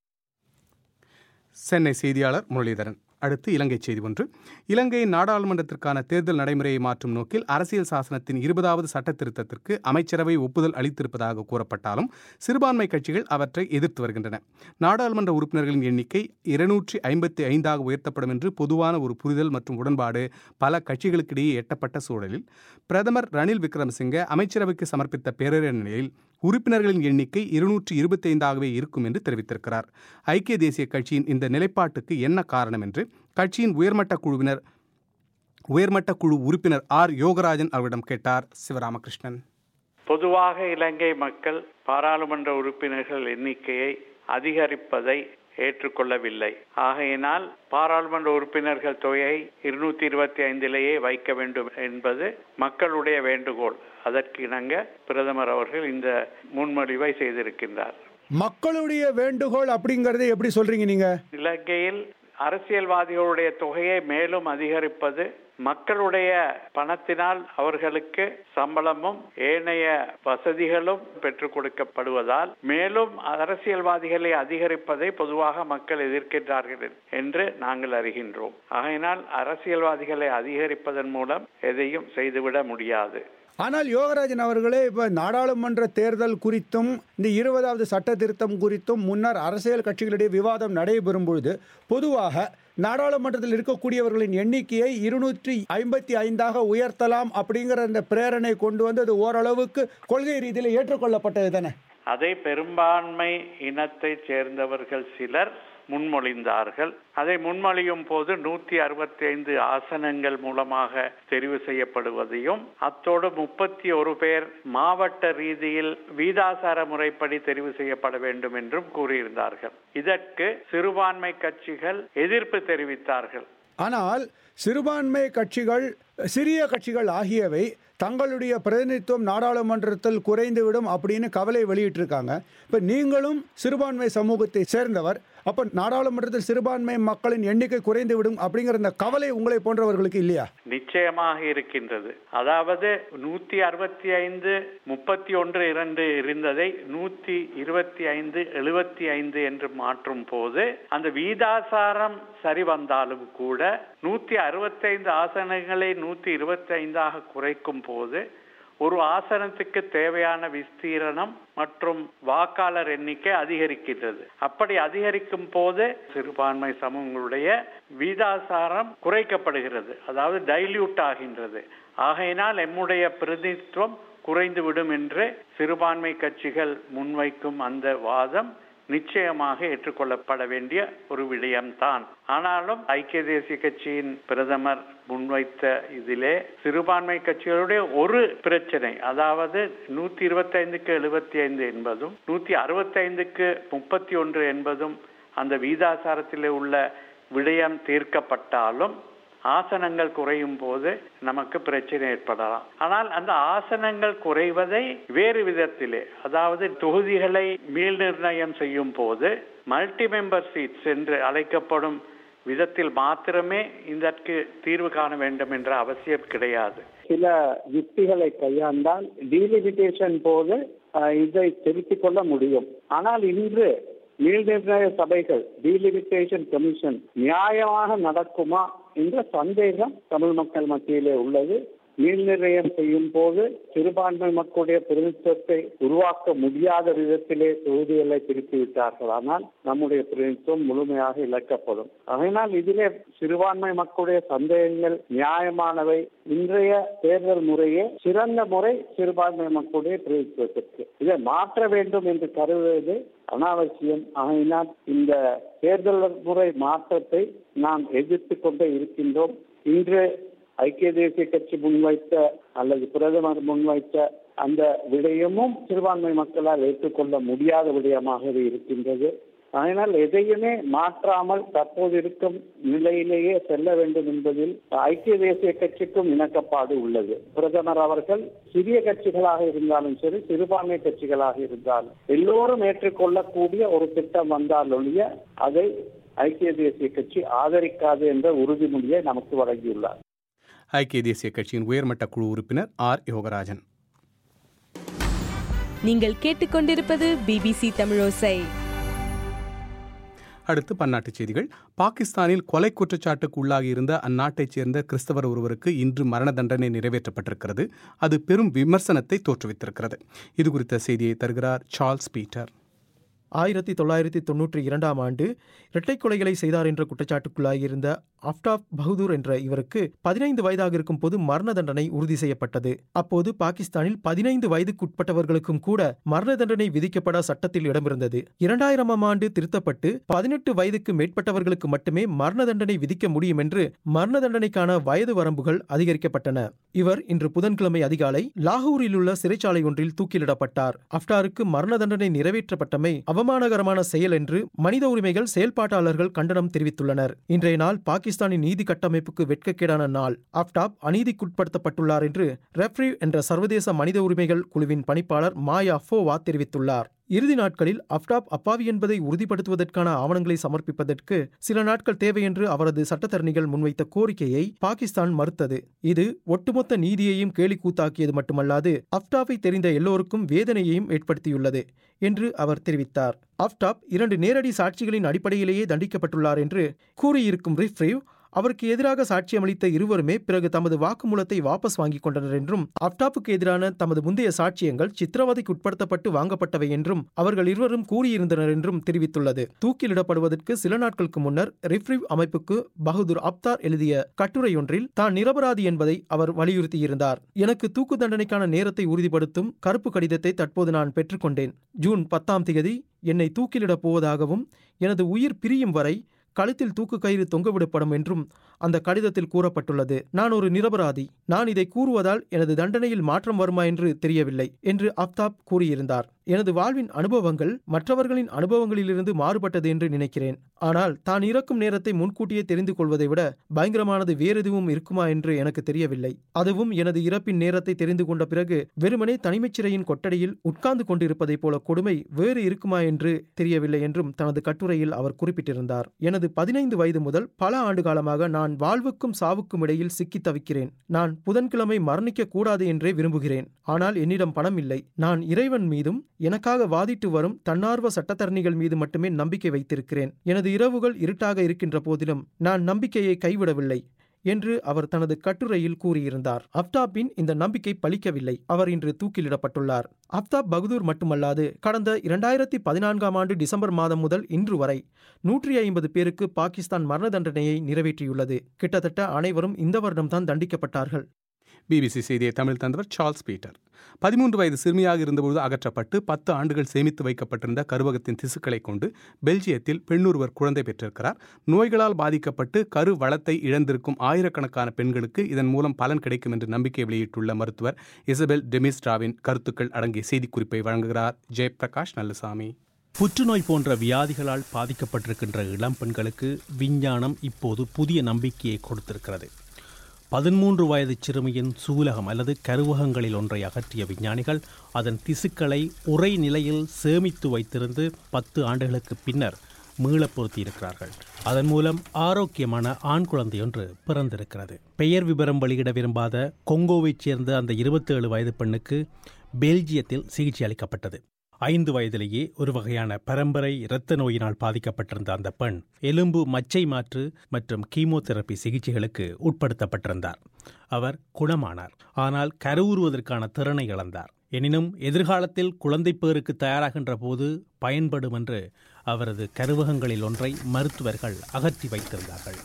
சென்னை செய்தியாளர் முரளிதரன் அடுத்து இலங்கை செய்தி ஒன்று இலங்கையின் நாடாளுமன்றத்திற்கான தேர்தல் நடைமுறையை மாற்றும் நோக்கில் அரசியல் சாசனத்தின் இருபதாவது சட்ட திருத்தத்திற்கு அமைச்சரவை ஒப்புதல் அளித்திருப்பதாக கூறப்பட்டாலும் சிறுபான்மை கட்சிகள் அவற்றை எதிர்த்து வருகின்றன நாடாளுமன்ற உறுப்பினர்களின் எண்ணிக்கை இருநூற்றி ஐம்பத்தி ஐந்தாக உயர்த்தப்படும் என்று பொதுவான ஒரு புரிதல் மற்றும் உடன்பாடு பல கட்சிகளுக்கிடையே எட்டப்பட்ட சூழலில் பிரதமர் ரணில் விக்ரமசிங்கே அமைச்சரவைக்கு சமர்ப்பித்த பேரணியில் உறுப்பினர்களின் எண்ணிக்கை இருநூற்றி இருபத்தைந்தாகவே இருக்கும் என்று தெரிவித்திருக்கிறார் ஐக்கிய தேசிய கட்சியின் இந்த நிலைப்பாட்டுக்கு என்ன காரணம் என்று கட்சியின் உயர்மட்ட குழுவினர் உயர்மட்ட குழு உறுப்பினர் ஆர் யோகராஜன் அவரிடம் கேட்டார் சிவராமகிருஷ்ணன் பொதுவாக இலங்கை மக்கள் பாராளுமன்ற உறுப்பினர்கள் எண்ணிக்கையை அதிகரிப்பதை ஏற்றுக்கொள்ளவில்லை ஆகையினால் பாராளுமன்ற உறுப்பினர்கள் தொகையை இருநூத்தி இருபத்தி ஐந்திலேயே வைக்க வேண்டும் என்பது மக்களுடைய வேண்டுகோள் அதற்கு இணங்க பிரதமர் அவர்கள் இந்த முன்மொழிவை செய்திருக்கின்றார் மக்களுடைய வேண்டுகோள் அப்படிங்கறதை எப்படி சொல்றீங்க நீங்க இலங்கையில் அரசியல்வாதிகளுடைய தொகையை மேலும் அதிகரிப்பது மக்களுடைய பணத்தினால் அவர்களுக்கு சம்பளமும் ஏனைய வசதிகளும் பெற்றுக் கொடுக்கப்படுவதால் மேலும் அரசியல்வாதிகளை அதிகரிப்பதை பொதுவாக மக்கள் எதிர்க்கின்றார்கள் என்று நாங்கள் அறிகின்றோம் ஆகையினால் அரசியல்வாதிகளை அதிகரிப்பதன் மூலம் எதையும் செய்துவிட முடியாது ஆனால் யோகராஜன் அவர்களே இப்ப நாடாளுமன்ற தேர்தல் குறித்தும் இந்த இருபதாவது சட்ட திருத்தம் குறித்தும் முன்னர் அரசியல் கட்சிகளிடையே விவாதம் நடைபெறும் பொழுது பொதுவாக நாடாளுமன்றத்தில் இருக்கக்கூடியவர்களின் எண்ணிக்கையை இருநூற்றி ஐம்பத்தி ஐந்தாக உயர்த்தலாம் அப்படிங்கிற அந்த பிரேரணை கொண்டு வந்து அது ஓரளவுக்கு கொள்கை ரீதியில் ஏற்றுக்கொள்ளப்பட்டது தானே அதை பெரும்பான்மை இனத்தைச் சேர்ந்தவர்கள் சிலர் முன்மொழிந்தார்கள் அதை முன்மொழியும் போது நூத்தி அறுபத்தி ஐந்து ஆசனங்கள் மூலமாக தெரிவு செய்யப்படுவதையும் அத்தோடு முப்பத்தி ஒரு பேர் மாவட்ட ரீதியில் வீதாசார முறைப்படி தெரிவு செய்யப்பட வேண்டும் என்றும் கூறியிருந்தார்கள் இதற்கு சிறுபான்மை கட்சிகள் எதிர்ப்பு தெரிவித்தார்கள் ஆனால் சிறுபான்மை கட்சிகள் சிறிய கட்சிகள் ஆகியவை தங்களுடைய பிரதிநிதித்துவம் நாடாளுமன்றத்தில் குறைந்துவிடும் அப்படின்னு கவலை வெளியிட்டிருக்காங்க இப்போ நீங்களும் சிறுபான்மை சமூகத்தை சேர்ந்தவர் அப்போ நாடாளுமன்றத்தில் சிறுபான்மை மக்களின் எண்ணிக்கை குறைந்துவிடும் அப்படிங்கிற இந்த கவலை உங்களை போன்றவர்களுக்கு இல்லையா நிச்சயமாக இருக்கின்றது அதாவது நூத்தி அறுபத்தி ஐந்து முப்பத்தி ஒன்று இரண்டு இருந்ததை நூத்தி இருபத்தி ஐந்து எழுபத்தி ஐந்து என்று மாற்றும் போது அந்த வீதாசாரம் சரி வந்தாலும் கூட நூத்தி அறுபத்தைந்து ஆசனங்களை நூத்தி இருபத்தி ஐந்தாக குறைக்கும் போது ஒரு ஆசனத்துக்கு தேவையான விஸ்தீரணம் மற்றும் வாக்காளர் எண்ணிக்கை அதிகரிக்கின்றது அப்படி அதிகரிக்கும் போது சிறுபான்மை சமூகங்களுடைய வீதாசாரம் குறைக்கப்படுகிறது அதாவது டைல்யூட் ஆகின்றது ஆகையினால் எம்முடைய பிரதிநிதித்துவம் குறைந்துவிடும் என்று சிறுபான்மை கட்சிகள் முன்வைக்கும் அந்த வாதம் நிச்சயமாக ஏற்றுக்கொள்ளப்பட வேண்டிய ஒரு விடயம்தான் ஆனாலும் ஐக்கிய தேசிய கட்சியின் பிரதமர் முன்வைத்த இதிலே சிறுபான்மை கட்சிகளுடைய ஒரு பிரச்சனை அதாவது நூத்தி இருபத்தி ஐந்துக்கு எழுபத்தி ஐந்து என்பதும் நூத்தி அறுபத்தி ஐந்துக்கு முப்பத்தி ஒன்று என்பதும் அந்த வீதாசாரத்திலே உள்ள விடயம் தீர்க்கப்பட்டாலும் ஆசனங்கள் குறையும் போது நமக்கு பிரச்சனை ஏற்படலாம் ஆனால் அந்த ஆசனங்கள் குறைவதை வேறு விதத்திலே அதாவது தொகுதிகளை மீள் நிர்ணயம் செய்யும் போது மல்டி மெம்பர் சீட்ஸ் என்று அழைக்கப்படும் விதத்தில் மாத்திரமே இதற்கு தீர்வு காண வேண்டும் என்ற அவசியம் கிடையாது சில யுக்திகளை கையாண்டால் டீலிமிட்டேஷன் போது அஹ், இதை திருத்திக் கொள்ள முடியும் ஆனால் இன்று மீள் நிர்ணய சபைகள் டீலிமிட்டேஷன் கமிஷன் நியாயமாக நடக்குமா என்ற சந்தேகம் தமிழ் மக்கள் மத்தியிலே உள்ளது மீள் நிர்ணயம் செய்யும் போது சிறுபான்மை மக்களுடைய பிரதிநிதித்துவத்தை உருவாக்க முடியாத விதத்திலே தொகுதிகளை பிரித்து விட்டார்கள் ஆனால் நம்முடைய பிரதிநிதித்துவம் முழுமையாக இழக்கப்படும் அதனால் இதிலே சிறுபான்மை மக்களுடைய சந்தேகங்கள் நியாயமானவை இன்றைய தேர்தல் முறையே சிறந்த முறை சிறுபான்மை மக்களுடைய பிரதிநிதித்துவத்திற்கு இதை மாற்ற வேண்டும் என்று கருதுவது அனாவசியம் ஆகினால் இந்த தேர்தல் முறை மாற்றத்தை நாம் எதிர்த்து கொண்டே இருக்கின்றோம் இன்று ஐக்கிய தேசிய கட்சி முன்வைத்த அல்லது பிரதமர் முன்வைத்த அந்த விடயமும் சிறுபான்மை மக்களால் ஏற்றுக்கொள்ள முடியாத விடயமாகவே இருக்கின்றது அதனால் எதையுமே மாற்றாமல் தற்போது இருக்கும் நிலையிலேயே செல்ல வேண்டும் என்பதில் ஐக்கிய தேசிய கட்சிக்கும் இணக்கப்பாடு உள்ளது பிரதமர் அவர்கள் சிறிய கட்சிகளாக இருந்தாலும் சரி சிறுபான்மை கட்சிகளாக இருந்தாலும் எல்லோரும் ஏற்றுக்கொள்ளக்கூடிய ஒரு திட்டம் வந்தால் ஒழிய அதை ஐக்கிய தேசிய கட்சி ஆதரிக்காது என்ற உறுதிமொழியை நமக்கு வழங்கியுள்ளார் ஐக்கிய தேசிய கட்சியின் உயர்மட்ட குழு உறுப்பினர் ஆர் யோகராஜன் நீங்கள் கேட்டுக்கொண்டிருப்பது பிபிசி தமிழோசை அடுத்து பன்னாட்டுச் செய்திகள் பாகிஸ்தானில் கொலை குற்றச்சாட்டுக்கு உள்ளாகியிருந்த அந்நாட்டைச் சேர்ந்த கிறிஸ்தவர் ஒருவருக்கு இன்று மரண தண்டனை நிறைவேற்றப்பட்டிருக்கிறது அது பெரும் விமர்சனத்தை தோற்றுவித்திருக்கிறது இது குறித்த செய்தியை தருகிறார் சார்ல்ஸ் பீட்டர் ஆயிரத்தி தொள்ளாயிரத்தி தொன்னூற்றி இரண்டாம் ஆண்டு இரட்டை கொலைகளை செய்தார் என்ற குற்றச்சாட்டுக்குள்ளாகியிருந்த அஃப்டாப் பகதூர் என்ற இவருக்கு பதினைந்து வயதாக இருக்கும் போது மரண தண்டனை உறுதி செய்யப்பட்டது அப்போது பாகிஸ்தானில் பதினைந்து வயதுக்குட்பட்டவர்களுக்கும் கூட மரண தண்டனை விதிக்கப்பட சட்டத்தில் இடமிருந்தது இரண்டாயிரமாம் ஆண்டு திருத்தப்பட்டு பதினெட்டு வயதுக்கு மேற்பட்டவர்களுக்கு மட்டுமே மரண தண்டனை விதிக்க முடியும் என்று மரண தண்டனைக்கான வயது வரம்புகள் அதிகரிக்கப்பட்டன இவர் இன்று புதன்கிழமை அதிகாலை லாகூரில் உள்ள சிறைச்சாலை ஒன்றில் தூக்கிலிடப்பட்டார் அஃப்டாருக்கு மரண தண்டனை நிறைவேற்றப்பட்டமை அவமானகரமான செயல் என்று மனித உரிமைகள் செயல்பாட்டாளர்கள் கண்டனம் தெரிவித்துள்ளனர் இன்றைய நாள் பாகிஸ்தானின் நீதி கட்டமைப்புக்கு வெட்கக்கேடான நாள் அஃப்டாப் அநீதிக்குட்படுத்தப்பட்டுள்ளார் என்று ரெஃப்ரி என்ற சர்வதேச மனித உரிமைகள் குழுவின் பணிப்பாளர் மாயா ஃபோவா தெரிவித்துள்ளார் இறுதி நாட்களில் அஃப்டாப் அப்பாவி என்பதை உறுதிப்படுத்துவதற்கான ஆவணங்களை சமர்ப்பிப்பதற்கு சில நாட்கள் தேவை என்று அவரது சட்டத்தரணிகள் முன்வைத்த கோரிக்கையை பாகிஸ்தான் மறுத்தது இது ஒட்டுமொத்த நீதியையும் கேலி கூத்தாக்கியது மட்டுமல்லாது அஃப்டாப்பை தெரிந்த எல்லோருக்கும் வேதனையையும் ஏற்படுத்தியுள்ளது என்று அவர் தெரிவித்தார் அஃப்டாப் இரண்டு நேரடி சாட்சிகளின் அடிப்படையிலேயே தண்டிக்கப்பட்டுள்ளார் என்று கூறியிருக்கும் ரிஃப்ரிவ் அவருக்கு எதிராக சாட்சியமளித்த இருவருமே பிறகு தமது வாக்குமூலத்தை வாபஸ் வாங்கிக் கொண்டனர் என்றும் அப்டாப்புக்கு எதிரான தமது முந்தைய சாட்சியங்கள் சித்திரவதைக்கு உட்படுத்தப்பட்டு வாங்கப்பட்டவை என்றும் அவர்கள் இருவரும் கூறியிருந்தனர் என்றும் தெரிவித்துள்ளது தூக்கிலிடப்படுவதற்கு சில நாட்களுக்கு முன்னர் ரிஃப்ரிவ் அமைப்புக்கு பகதூர் அப்தார் எழுதிய கட்டுரையொன்றில் தான் நிரபராதி என்பதை அவர் வலியுறுத்தியிருந்தார் எனக்கு தூக்கு தண்டனைக்கான நேரத்தை உறுதிப்படுத்தும் கருப்பு கடிதத்தை தற்போது நான் பெற்றுக்கொண்டேன் ஜூன் பத்தாம் தேதி என்னை தூக்கிலிடப் போவதாகவும் எனது உயிர் பிரியும் வரை கழுத்தில் தூக்கு கயிறு தொங்கவிடப்படும் என்றும் அந்த கடிதத்தில் கூறப்பட்டுள்ளது நான் ஒரு நிரபராதி நான் இதை கூறுவதால் எனது தண்டனையில் மாற்றம் வருமா என்று தெரியவில்லை என்று அப்தாப் கூறியிருந்தார் எனது வாழ்வின் அனுபவங்கள் மற்றவர்களின் அனுபவங்களிலிருந்து மாறுபட்டது என்று நினைக்கிறேன் ஆனால் தான் இறக்கும் நேரத்தை முன்கூட்டியே தெரிந்து கொள்வதை விட பயங்கரமானது வேறெதுவும் இருக்குமா என்று எனக்கு தெரியவில்லை அதுவும் எனது இறப்பின் நேரத்தை தெரிந்து கொண்ட பிறகு வெறுமனே தனிமைச் சிறையின் கொட்டடியில் உட்கார்ந்து கொண்டிருப்பதைப் போல கொடுமை வேறு இருக்குமா என்று தெரியவில்லை என்றும் தனது கட்டுரையில் அவர் குறிப்பிட்டிருந்தார் எனது பதினைந்து வயது முதல் பல ஆண்டு காலமாக நான் வாழ்வுக்கும் சாவுக்கும் இடையில் சிக்கித் தவிக்கிறேன் நான் புதன்கிழமை மரணிக்க கூடாது என்றே விரும்புகிறேன் ஆனால் என்னிடம் பணம் இல்லை நான் இறைவன் மீதும் எனக்காக வாதிட்டு வரும் தன்னார்வ சட்டத்தரணிகள் மீது மட்டுமே நம்பிக்கை வைத்திருக்கிறேன் எனது இரவுகள் இருட்டாக இருக்கின்ற போதிலும் நான் நம்பிக்கையை கைவிடவில்லை என்று அவர் தனது கட்டுரையில் கூறியிருந்தார் அப்தாப்பின் இந்த நம்பிக்கை பலிக்கவில்லை அவர் இன்று தூக்கிலிடப்பட்டுள்ளார் அப்தாப் பகதூர் மட்டுமல்லாது கடந்த இரண்டாயிரத்தி பதினான்காம் ஆண்டு டிசம்பர் மாதம் முதல் இன்று வரை நூற்றி ஐம்பது பேருக்கு பாகிஸ்தான் மரண தண்டனையை நிறைவேற்றியுள்ளது கிட்டத்தட்ட அனைவரும் இந்த வருடம்தான் தண்டிக்கப்பட்டார்கள் பிபிசி செய்தியை தமிழ் தந்தவர் சார்ல்ஸ் பீட்டர் பதிமூன்று வயது சிறுமியாக இருந்தபோது அகற்றப்பட்டு பத்து ஆண்டுகள் சேமித்து வைக்கப்பட்டிருந்த கருவகத்தின் திசுக்களை கொண்டு பெல்ஜியத்தில் பெண்ணொருவர் குழந்தை பெற்றிருக்கிறார் நோய்களால் பாதிக்கப்பட்டு கரு வளத்தை இழந்திருக்கும் ஆயிரக்கணக்கான பெண்களுக்கு இதன் மூலம் பலன் கிடைக்கும் என்று நம்பிக்கை வெளியிட்டுள்ள மருத்துவர் இசபெல் டெமிஸ்ட்ராவின் கருத்துக்கள் அடங்கிய செய்திக்குறிப்பை வழங்குகிறார் ஜெயபிரகாஷ் நல்லசாமி புற்றுநோய் போன்ற வியாதிகளால் பாதிக்கப்பட்டிருக்கின்ற இளம் பெண்களுக்கு விஞ்ஞானம் இப்போது புதிய நம்பிக்கையை கொடுத்திருக்கிறது பதிமூன்று வயது சிறுமியின் சூலகம் அல்லது கருவகங்களில் ஒன்றை அகற்றிய விஞ்ஞானிகள் அதன் திசுக்களை உரை நிலையில் சேமித்து வைத்திருந்து பத்து ஆண்டுகளுக்கு பின்னர் மீள பொருத்தியிருக்கிறார்கள் அதன் மூலம் ஆரோக்கியமான ஆண் குழந்தையொன்று பிறந்திருக்கிறது பெயர் விவரம் வெளியிட விரும்பாத கொங்கோவைச் சேர்ந்த அந்த இருபத்தேழு வயது பெண்ணுக்கு பெல்ஜியத்தில் சிகிச்சை அளிக்கப்பட்டது ஐந்து வயதிலேயே ஒரு வகையான பரம்பரை இரத்த நோயினால் பாதிக்கப்பட்டிருந்த அந்த பெண் எலும்பு மச்சை மாற்று மற்றும் கீமோதெரப்பி சிகிச்சைகளுக்கு உட்படுத்தப்பட்டிருந்தார் அவர் குணமானார் ஆனால் கருவுறுவதற்கான திறனை இழந்தார் எனினும் எதிர்காலத்தில் குழந்தை பேருக்கு தயாராகின்ற போது பயன்படும் என்று அவரது கருவகங்களில் ஒன்றை மருத்துவர்கள் அகற்றி வைத்திருந்தார்கள்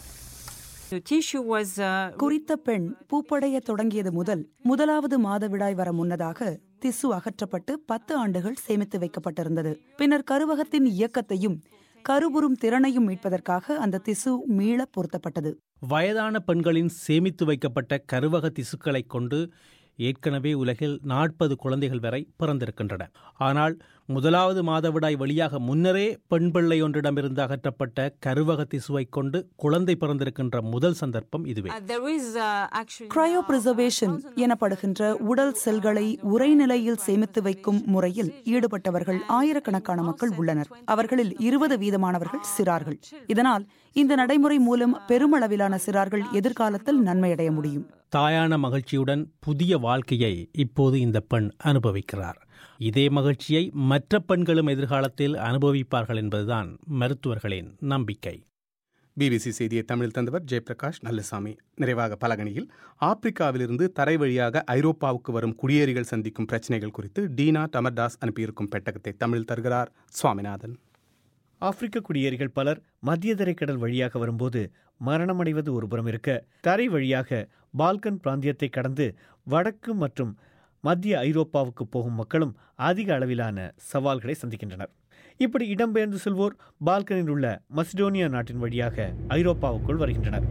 குறித்த பெண் பூப்படைய தொடங்கியது முதல் முதலாவது மாதவிடாய் வர முன்னதாக திசு அகற்றப்பட்டு பத்து ஆண்டுகள் சேமித்து வைக்கப்பட்டிருந்தது பின்னர் கருவகத்தின் இயக்கத்தையும் கருவுறும் திறனையும் மீட்பதற்காக அந்த திசு மீள பொருத்தப்பட்டது வயதான பெண்களின் சேமித்து வைக்கப்பட்ட கருவக திசுக்களைக் கொண்டு ஏற்கனவே உலகில் நாற்பது குழந்தைகள் வரை பிறந்திருக்கின்றன ஆனால் முதலாவது மாதவிடாய் வழியாக முன்னரே பெண் பிள்ளை ஒன்றிடமிருந்து அகற்றப்பட்ட கருவக திசுவை கொண்டு குழந்தை பிறந்திருக்கின்ற முதல் சந்தர்ப்பம் இதுவே கிரையோ பிரிசர்வேஷன் எனப்படுகின்ற உடல் செல்களை உரைநிலையில் சேமித்து வைக்கும் முறையில் ஈடுபட்டவர்கள் ஆயிரக்கணக்கான மக்கள் உள்ளனர் அவர்களில் இருபது வீதமானவர்கள் சிறார்கள் இதனால் இந்த நடைமுறை மூலம் பெருமளவிலான சிறார்கள் எதிர்காலத்தில் நன்மையடைய முடியும் தாயான மகிழ்ச்சியுடன் புதிய வாழ்க்கையை இப்போது இந்த பெண் அனுபவிக்கிறார் இதே மகிழ்ச்சியை மற்ற பெண்களும் எதிர்காலத்தில் அனுபவிப்பார்கள் என்பதுதான் மருத்துவர்களின் நம்பிக்கை பிபிசி செய்தியை தமிழ் தந்தவர் ஜெயபிரகாஷ் நல்லசாமி நிறைவாக பலகணியில் ஆப்பிரிக்காவிலிருந்து தரை வழியாக ஐரோப்பாவுக்கு வரும் குடியேறிகள் சந்திக்கும் பிரச்சனைகள் குறித்து டீனா டமர்தாஸ் அனுப்பியிருக்கும் பெட்டகத்தை தமிழ் தருகிறார் சுவாமிநாதன் ஆப்பிரிக்க குடியேறிகள் பலர் மத்திய தரைக்கடல் வழியாக வரும்போது மரணமடைவது ஒருபுறம் இருக்க தரை வழியாக பால்கன் பிராந்தியத்தை கடந்து வடக்கு மற்றும் மத்திய ஐரோப்பாவுக்கு போகும் மக்களும் அதிக அளவிலான சவால்களை சந்திக்கின்றனர் இப்படி இடம்பெயர்ந்து செல்வோர் பால்கனில் உள்ள மசிடோனியா நாட்டின் வழியாக ஐரோப்பாவுக்குள் வருகின்றனர்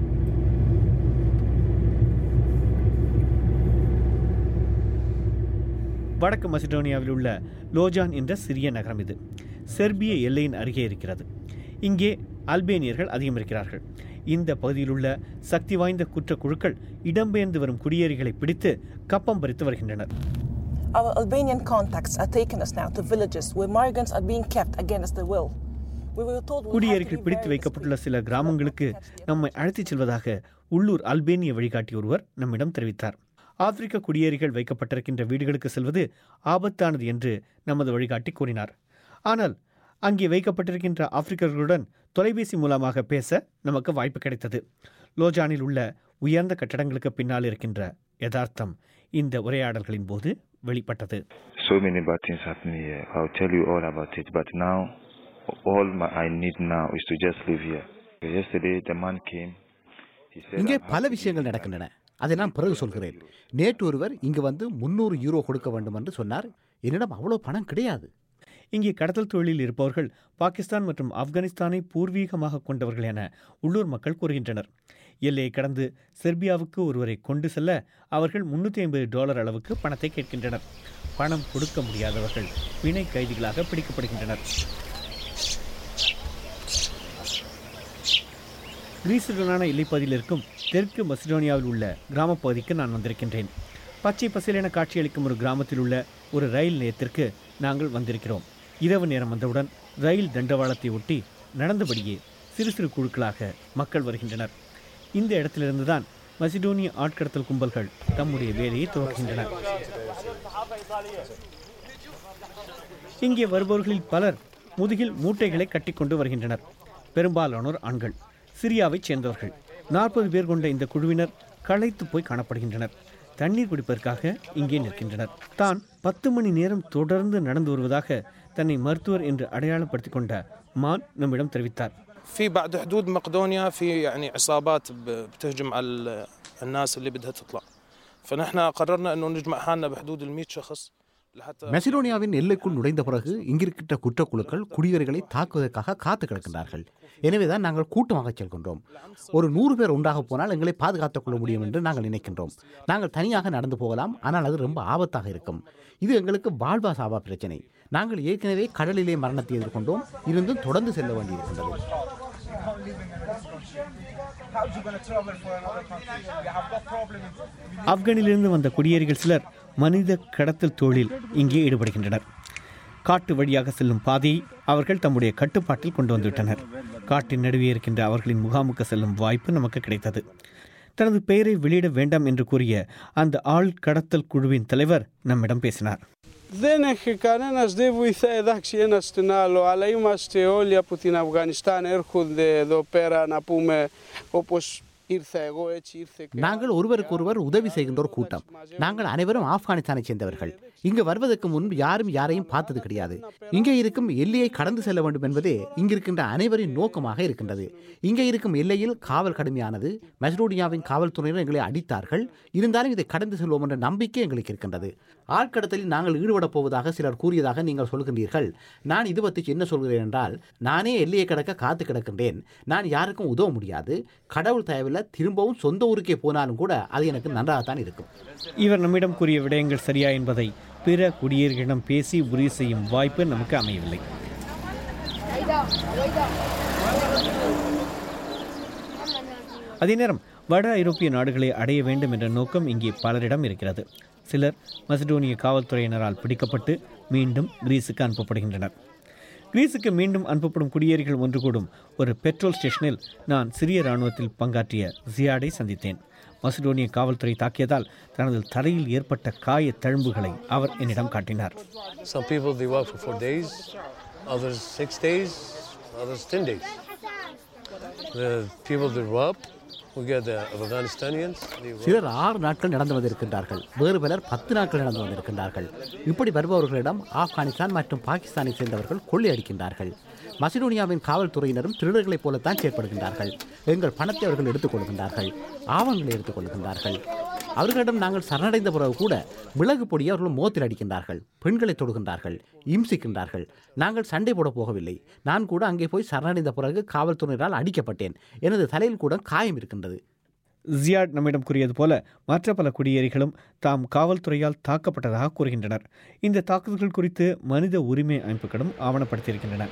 வடக்கு மசிடோனியாவில் உள்ள லோஜான் என்ற சிறிய நகரம் இது செர்பிய எல்லையின் அருகே இருக்கிறது இங்கே அல்பேனியர்கள் அதிகம் இருக்கிறார்கள் இந்த பகுதியில் உள்ள சக்தி வாய்ந்த குற்ற குழுக்கள் இடம்பெயர்ந்து வரும் குடியேறிகளை பிடித்து கப்பம் பறித்து வருகின்றனர் Our Albanian contacts are taking us now to villages where migrants are being kept against their will. We were told we'll have to குடியேறிகள் be பிடித்து very வைக்கப்பட்டுள்ள சில கிராமங்களுக்கு நம்மை அழைத்துச் செல்வதாக உள்ளூர் அல்பேனிய வழிகாட்டி ஒருவர் நம்மிடம் தெரிவித்தார் ஆப்பிரிக்க குடியேறிகள் வைக்கப்பட்டிருக்கின்ற வீடுகளுக்கு செல்வது ஆபத்தானது என்று நமது வழிகாட்டி கூறினார் ஆனால் அங்கே வைக்கப்பட்டிருக்கின்ற ஆப்பிரிக்கர்களுடன் தொலைபேசி மூலமாக பேச நமக்கு வாய்ப்பு கிடைத்தது லோஜானில் உள்ள உயர்ந்த கட்டடங்களுக்கு பின்னால் இருக்கின்ற யதார்த்தம் இந்த உரையாடல்களின் போது வெளிப்பட்டது So many bad things happening here. I'll tell you all about it. But now, all my, I need now is to just live here. Yesterday, the man came. He said, இங்கே "I'm பல happy விஷயங்கள் to be நடக்கின்றன அதை நான் பிறகு சொல்கிறேன் நேற்று ஒருவர் இங்கு வந்து முன்னூறு யூரோ கொடுக்க வேண்டும் என்று சொன்னார் என்னிடம் அவ்வளோ பணம் கிடையாது இங்கே கடத்தல் தொழிலில் இருப்பவர்கள் பாகிஸ்தான் மற்றும் ஆப்கானிஸ்தானை பூர்வீகமாக கொண்டவர்கள் என உள்ளூர் மக்கள் கூறுகின்றனர் எல்லையை கடந்து செர்பியாவுக்கு ஒருவரை கொண்டு செல்ல அவர்கள் முன்னூற்றி ஐம்பது டாலர் அளவுக்கு பணத்தை கேட்கின்றனர் பணம் கொடுக்க முடியாதவர்கள் பிணை கைதிகளாக பிடிக்கப்படுகின்றனர் கிரீஸுடனான எல்லைப்பகுதியில் இருக்கும் தெற்கு மசிடோனியாவில் உள்ள கிராமப் பகுதிக்கு நான் வந்திருக்கின்றேன் பச்சை பசேலென காட்சியளிக்கும் ஒரு கிராமத்தில் உள்ள ஒரு ரயில் நிலையத்திற்கு நாங்கள் வந்திருக்கிறோம் இரவு நேரம் வந்தவுடன் ரயில் தண்டவாளத்தை ஒட்டி நடந்தபடியே சிறு சிறு குழுக்களாக மக்கள் வருகின்றனர் இந்த இடத்திலிருந்து தான் மசிடோனிய ஆட்கடத்தல் கும்பல்கள் தம்முடைய வேலையை துவக்குகின்றனர் இங்கே வருபவர்களில் பலர் முதுகில் மூட்டைகளை கட்டிக்கொண்டு வருகின்றனர் பெரும்பாலானோர் ஆண்கள் சிரியாவைச் சேர்ந்தவர்கள் நாற்பது பேர் கொண்ட இந்த குழுவினர் களைத்து போய் காணப்படுகின்றனர் தண்ணீர் குடிப்பதற்காக இங்கே நிற்கின்றனர் தான் பத்து மணி நேரம் தொடர்ந்து நடந்து வருவதாக தன்னை மருத்துவர் என்று அடையாளப்படுத்திக் கொண்ட மான் நம்மிடம் தெரிவித்தார் في بعد حدود مقدونيا في يعني عصابات ب- بتهجم على ال- الناس اللي بدها تطلع فنحن قررنا انه نجمع حالنا بحدود ال 100 شخص لحتى மெசிடோனியாவின் எல்லைக்குள் நுழைந்த பிறகு இங்கிருக்கின்ற குற்றக்குழுக்கள் குடியேறிகளை தாக்குவதற்காக காத்து கிடக்கின்றார்கள் எனவேதான் நாங்கள் கூட்டமாக செல்கின்றோம் ஒரு நூறு பேர் உண்டாக போனால் எங்களை பாதுகாத்துக் கொள்ள முடியும் என்று நாங்கள் நினைக்கின்றோம் நாங்கள் தனியாக நடந்து போகலாம் ஆனால் அது ரொம்ப ஆபத்தாக இருக்கும் இது எங்களுக்கு வாழ்வா சாவா பிரச்சனை நாங்கள் ஏற்கனவே கடலிலே மரணத்தை எதிர்கொண்டோம் இருந்தும் தொடர்ந்து செல்ல வேண்டியிருக்கின்றது ஆப்கானிலிருந்து வந்த குடியேறிகள் சிலர் மனித கடத்தல் தொழில் இங்கே ஈடுபடுகின்றனர் காட்டு வழியாக செல்லும் பாதையை அவர்கள் தம்முடைய கட்டுப்பாட்டில் கொண்டு வந்துவிட்டனர் காட்டின் நடுவே இருக்கின்ற அவர்களின் முகாமுக்கு செல்லும் வாய்ப்பு நமக்கு கிடைத்தது தனது பெயரை வெளியிட வேண்டாம் என்று கூறிய அந்த ஆள் கடத்தல் குழுவின் தலைவர் நம்மிடம் பேசினார் Δεν έχει κανένας, δεν βοηθάει εντάξει ένα στην άλλο, αλλά είμαστε όλοι από την Αφγανιστάν, έρχονται εδώ πέρα να πούμε όπως ήρθα εγώ έτσι ήρθε και... நாங்கள் ஒருவருக்கொருவர் உதவி செய்கின்ற ஒரு கூட்டம் நாங்கள் அனைவரும் ஆப்கானிஸ்தானை சேர்ந்தவர்கள் இங்கு வருவதற்கு முன்பு யாரும் யாரையும் பார்த்தது கிடையாது இங்கே இருக்கும் எல்லையை கடந்து செல்ல வேண்டும் என்பதே இங்கிருக்கின்ற அனைவரின் நோக்கமாக இருக்கின்றது இங்கே இருக்கும் எல்லையில் காவல் கடுமையானது மெசடோனியாவின் காவல்துறையினர் எங்களை அடித்தார்கள் இருந்தாலும் இதை கடந்து செல்வோம் என்ற நம்பிக்கை எங்களுக்கு இருக்கின்றது ஆட்கடத்தலில் நாங்கள் ஈடுபடப் போவதாக சிலர் கூறியதாக நீங்கள் சொல்கின்றீர்கள் நான் இது பற்றி என்ன சொல்கிறேன் என்றால் நானே எல்லையை கடக்க காத்து கிடக்கின்றேன் நான் யாருக்கும் உதவ முடியாது கடவுள் தயவில் திரும்பவும் சொந்த ஊருக்கே போனாலும் கூட அது எனக்கு நன்றாகத்தான் இருக்கும் இவர் நம்மிடம் கூறிய விடயங்கள் சரியா என்பதை பிற குடியேறிகளிடம் பேசி உறுதி செய்யும் வாய்ப்பு நமக்கு அமையவில்லை அதே நேரம் வட ஐரோப்பிய நாடுகளை அடைய வேண்டும் என்ற நோக்கம் இங்கே பலரிடம் இருக்கிறது சிலர் மசிடோனிய காவல்துறையினரால் பிடிக்கப்பட்டு மீண்டும் கிரீஸுக்கு அனுப்பப்படுகின்றனர் கிரீஸுக்கு மீண்டும் அனுப்பப்படும் குடியேறிகள் ஒன்று கூடும் ஒரு பெட்ரோல் ஸ்டேஷனில் நான் சிறிய இராணுவத்தில் பங்காற்றிய ஜியாடை சந்தித்தேன் மசிடோனிய காவல்துறை தாக்கியதால் தனது தலையில் ஏற்பட்ட காய தழும்புகளை அவர் என்னிடம் காட்டினார் Some people they work for four days, others six days, others ten days. The people that rob, we get the Afghanistanians. They rob. சிலர் ஆறு நாட்கள் நடந்து வந்திருக்கின்றார்கள் வேறு பலர் பத்து நாட்கள் நடந்து வந்திருக்கின்றார்கள் இப்படி வருபவர்களிடம் ஆப்கானிஸ்தான் மற்றும் பாகிஸ்தானை சேர்ந்தவர்கள் கொள்ளையடிக்கின்றார்கள் மசிடோனியாவின் காவல்துறையினரும் திருடர்களைப் போலத்தான் செயற்படுகின்றார்கள் எங்கள் பணத்தை அவர்கள் எடுத்துக்கொள்கின்றார்கள் ஆவணங்களை எடுத்துக்கொள்கின்றார்கள் அவர்களிடம் நாங்கள் சரணடைந்த பிறகு கூட மிளகு பொடியை அவர்கள் மோத்தில் அடிக்கின்றார்கள் பெண்களை தொடுகின்றார்கள் இம்சிக்கின்றார்கள் நாங்கள் சண்டை போட போகவில்லை நான் கூட அங்கே போய் சரணடைந்த பிறகு காவல்துறையினரால் அடிக்கப்பட்டேன் எனது தலையில் கூட காயம் இருக்கின்றது ஜியாட் நம்மிடம் கூறியது போல மற்ற பல குடியேறிகளும் தாம் காவல்துறையால் தாக்கப்பட்டதாக கூறுகின்றனர் இந்த தாக்குதல்கள் குறித்து மனித உரிமை அமைப்புகளும் ஆவணப்படுத்தியிருக்கின்றன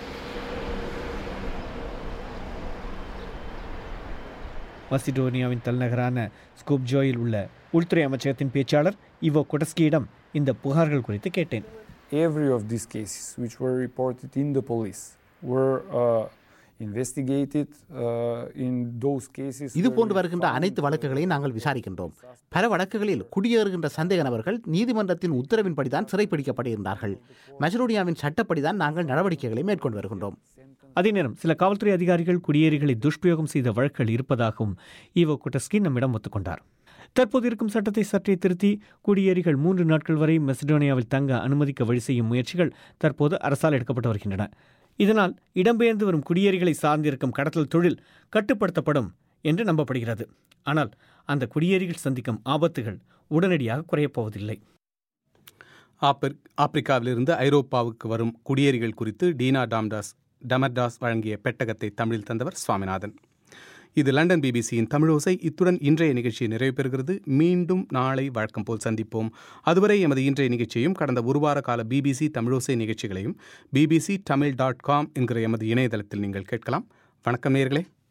மசிடோனியாவின் தலைநகரான ஸ்கூப்ஜோயில் உள்ள உள்துறை அமைச்சகத்தின் பேச்சாளர் இவோ கொடஸ்கியிடம் இந்த புகார்கள் குறித்து கேட்டேன் Every of these cases which were reported in the police were uh, investigated uh, in those cases. இது where போன்று we வருகின்ற அனைத்து வழக்குகளையும் நாங்கள் விசாரிக்கின்றோம் பல வழக்குகளில் குடியேறுகின்ற சந்தேக நபர்கள் நீதிமன்றத்தின் உத்தரவின்படிதான் சிறைப்பிடிக்கப்படுகின்றார்கள் மெசடோனியாவின் சட்டப்படிதான் நாங்கள் நடவடிக்கைகளை மேற்கொண்டு வருகின்றோம் அதே நேரம் சில காவல்துறை அதிகாரிகள் குடியேறிகளை துஷ்பிரயோகம் செய்த வழக்குகள் இருப்பதாகவும் ஈவோ குட்டஸ்கி நம்மிடம் ஒத்துக்கொண்டார் தற்போது இருக்கும் சட்டத்தை சற்றே திருத்தி குடியேறிகள் மூன்று நாட்கள் வரை மெசடோனியாவில் தங்க அனுமதிக்க வழி செய்யும் முயற்சிகள் தற்போது அரசால் எடுக்கப்பட்டு வருகின்றன இதனால் இடம்பெயர்ந்து வரும் குடியேறிகளை சார்ந்திருக்கும் கடத்தல் தொழில் கட்டுப்படுத்தப்படும் என்று நம்பப்படுகிறது ஆனால் அந்த குடியேறிகள் சந்திக்கும் ஆபத்துகள் உடனடியாக குறையப் போவதில்லை ஆப்பிர் ஆப்பிரிக்காவிலிருந்து ஐரோப்பாவுக்கு வரும் குடியேறிகள் குறித்து டீனா டாம்டாஸ் டமர்டாஸ் வழங்கிய பெட்டகத்தை தமிழில் தந்தவர் சுவாமிநாதன் இது லண்டன் பிபிசியின் தமிழோசை இத்துடன் இன்றைய நிகழ்ச்சி நிறைவு பெறுகிறது மீண்டும் நாளை வழக்கம் போல் சந்திப்போம் அதுவரை எமது இன்றைய நிகழ்ச்சியையும் கடந்த ஒரு வார கால பிபிசி தமிழோசை நிகழ்ச்சிகளையும் பிபிசி தமிழ் டாட் காம் என்கிற எமது இணையதளத்தில் நீங்கள் கேட்கலாம் வணக்கம் நேர்களே